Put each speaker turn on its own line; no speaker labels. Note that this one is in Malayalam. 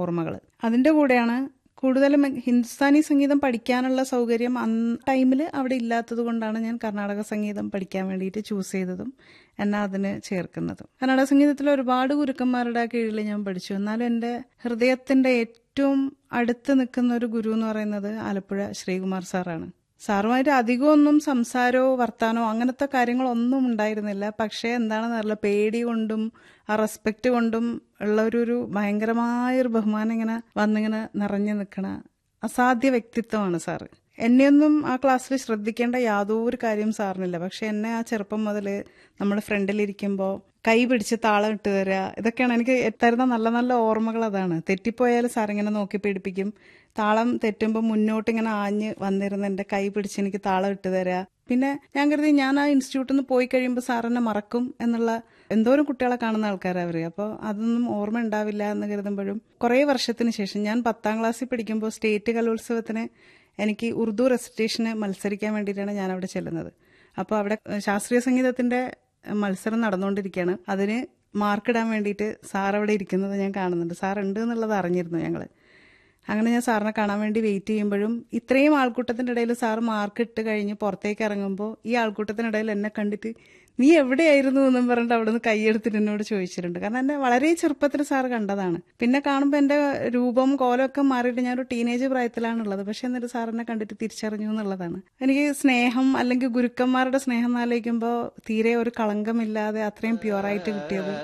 ഓർമ്മകൾ അതിൻ്റെ കൂടെയാണ് കൂടുതലും ഹിന്ദുസ്ഥാനി സംഗീതം പഠിക്കാനുള്ള സൗകര്യം അന്ന് ടൈമിൽ അവിടെ ഇല്ലാത്തത് കൊണ്ടാണ് ഞാൻ കർണാടക സംഗീതം പഠിക്കാൻ വേണ്ടിയിട്ട് ചൂസ് ചെയ്തതും എന്നെ അതിന് ചേർക്കുന്നതും കർണാടക സംഗീതത്തിൽ ഒരുപാട് ഗുരുക്കന്മാരുടെ കീഴിൽ ഞാൻ പഠിച്ചു എന്നാലും എൻ്റെ ഹൃദയത്തിൻ്റെ ഏറ്റവും അടുത്ത് നിൽക്കുന്ന ഒരു ഗുരു എന്ന് പറയുന്നത് ആലപ്പുഴ ശ്രീകുമാർ സാറാണ് സാറുമായിട്ട് അധികമൊന്നും സംസാരമോ വർത്താനോ അങ്ങനത്തെ കാര്യങ്ങളൊന്നും ഉണ്ടായിരുന്നില്ല പക്ഷേ എന്താണെന്ന് അറിയില്ല പേടി കൊണ്ടും ആ റെസ്പെക്റ്റ് കൊണ്ടും ഉള്ള ഒരു ഒരു ഭയങ്കരമായൊരു ബഹുമാനം ഇങ്ങനെ വന്നിങ്ങനെ നിറഞ്ഞു നിൽക്കണ അസാധ്യ വ്യക്തിത്വമാണ് സാറ് എന്നെയൊന്നും ആ ക്ലാസ്സിൽ ശ്രദ്ധിക്കേണ്ട യാതൊരു കാര്യം സാറിനില്ല പക്ഷെ എന്നെ ആ ചെറുപ്പം മുതൽ നമ്മൾ ഫ്രണ്ടിലിരിക്കുമ്പോൾ കൈ പിടിച്ച് താളം ഇട്ട് തരിക ഇതൊക്കെയാണ് എനിക്ക് തരുന്ന നല്ല നല്ല ഓർമ്മകൾ അതാണ് തെറ്റിപ്പോയാൽ സാർ ഇങ്ങനെ നോക്കി പിടിപ്പിക്കും താളം തെറ്റുമ്പോൾ മുന്നോട്ട് ഇങ്ങനെ ആഞ്ഞ് വന്നിരുന്ന് എൻ്റെ കൈ പിടിച്ച് എനിക്ക് താളം ഇട്ട് തരിക പിന്നെ ഞാൻ കരുതി ഞാൻ ആ ഇൻസ്റ്റിറ്റ്യൂട്ടിൽ നിന്ന് പോയി കഴിയുമ്പോൾ സാർ എന്നെ മറക്കും എന്നുള്ള എന്തോരം കുട്ടികളെ കാണുന്ന ആൾക്കാരാണ് അവർ അപ്പോൾ അതൊന്നും ഓർമ്മ ഉണ്ടാവില്ല എന്ന് കരുതുമ്പോഴും കുറേ വർഷത്തിന് ശേഷം ഞാൻ പത്താം ക്ലാസ്സിൽ പഠിക്കുമ്പോൾ സ്റ്റേറ്റ് കലോത്സവത്തിന് എനിക്ക് ഉറുദു റെസിറ്റേഷന് മത്സരിക്കാൻ വേണ്ടിയിട്ടാണ് ഞാൻ അവിടെ ചെല്ലുന്നത് അപ്പോൾ അവിടെ ശാസ്ത്രീയ സംഗീതത്തിന്റെ മത്സരം നടന്നുകൊണ്ടിരിക്കുകയാണ് അതിന് മാർക്കിടാൻ വേണ്ടിയിട്ട് സാർ അവിടെ ഇരിക്കുന്നത് ഞാൻ കാണുന്നുണ്ട് സാർ ഉണ്ട് എന്നുള്ളത് അറിഞ്ഞിരുന്നു ഞങ്ങൾ അങ്ങനെ ഞാൻ സാറിനെ കാണാൻ വേണ്ടി വെയിറ്റ് ചെയ്യുമ്പോഴും ഇത്രയും ആൾക്കൂട്ടത്തിൻ്റെ ഇടയിൽ സാർ മാർക്ക് ഇട്ട് കഴിഞ്ഞ് പുറത്തേക്ക് ഇറങ്ങുമ്പോൾ ഈ ആൾക്കൂട്ടത്തിനിടയിൽ എന്നെ കണ്ടിട്ട് നീ എവിടെയായിരുന്നു എന്നും പറഞ്ഞിട്ട് അവിടെ നിന്ന് കൈയെടുത്തിട്ട് എന്നോട് ചോദിച്ചിട്ടുണ്ട് കാരണം എന്നെ വളരെ ചെറുപ്പത്തിൽ സാർ കണ്ടതാണ് പിന്നെ കാണുമ്പോൾ എൻ്റെ രൂപം കോലമൊക്കെ മാറിയിട്ട് ഞാനൊരു ടീനേജ് പ്രായത്തിലാണുള്ളത് പക്ഷെ എന്നിട്ട് സാറിനെ കണ്ടിട്ട് തിരിച്ചറിഞ്ഞു എന്നുള്ളതാണ് എനിക്ക് സ്നേഹം അല്ലെങ്കിൽ ഗുരുക്കന്മാരുടെ സ്നേഹം എന്നാലോചിക്കുമ്പോൾ തീരെ ഒരു കളങ്കമില്ലാതെ അത്രയും പ്യുവറായിട്ട് കിട്ടിയത്